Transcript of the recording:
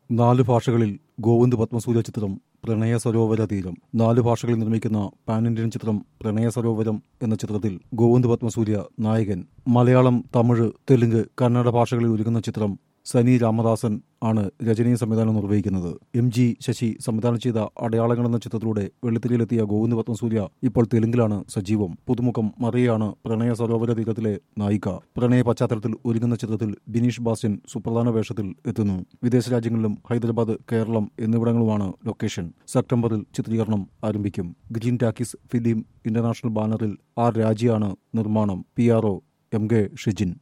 നാല് ഭാഷകളിൽ ഗോവിന്ദ് പത്മസൂര്യ ചിത്രം പ്രണയ സരോവര തീരം നാല് ഭാഷകളിൽ നിർമ്മിക്കുന്ന പാൻ ഇന്ത്യൻ ചിത്രം പ്രണയ സരോവരം എന്ന ചിത്രത്തിൽ ഗോവിന്ദ് പത്മസൂര്യ നായകൻ മലയാളം തമിഴ് തെലുങ്ക് കന്നഡ ഭാഷകളിൽ ഒരുങ്ങുന്ന ചിത്രം സനി രാമദാസൻ ആണ് രചനയും സംവിധാനം നിർവഹിക്കുന്നത് എം ജി ശശി സംവിധാനം ചെയ്ത അടയാളങ്ങൾ എന്ന ചിത്രത്തിലൂടെ വെള്ളിത്തിരിയിലെത്തിയ ഗോവിന്ദ് പത്മസൂര്യ ഇപ്പോൾ തെലുങ്കിലാണ് സജീവം പുതുമുഖം മറിയാണ് പ്രണയ സരോവര തീരത്തിലെ നായിക പ്രണയ പശ്ചാത്തലത്തിൽ ഒരുങ്ങുന്ന ചിത്രത്തിൽ ബിനീഷ് ബാസ്യൻ സുപ്രധാന വേഷത്തിൽ എത്തുന്നു വിദേശ രാജ്യങ്ങളിലും ഹൈദരാബാദ് കേരളം എന്നിവിടങ്ങളുമാണ് ലൊക്കേഷൻ സെപ്റ്റംബറിൽ ചിത്രീകരണം ആരംഭിക്കും ഗ്രീൻ ടാക്കീസ് ഫിലിം ഇന്റർനാഷണൽ ബാനറിൽ ആർ രാജിയാണ് നിർമ്മാണം P R O M K Shijin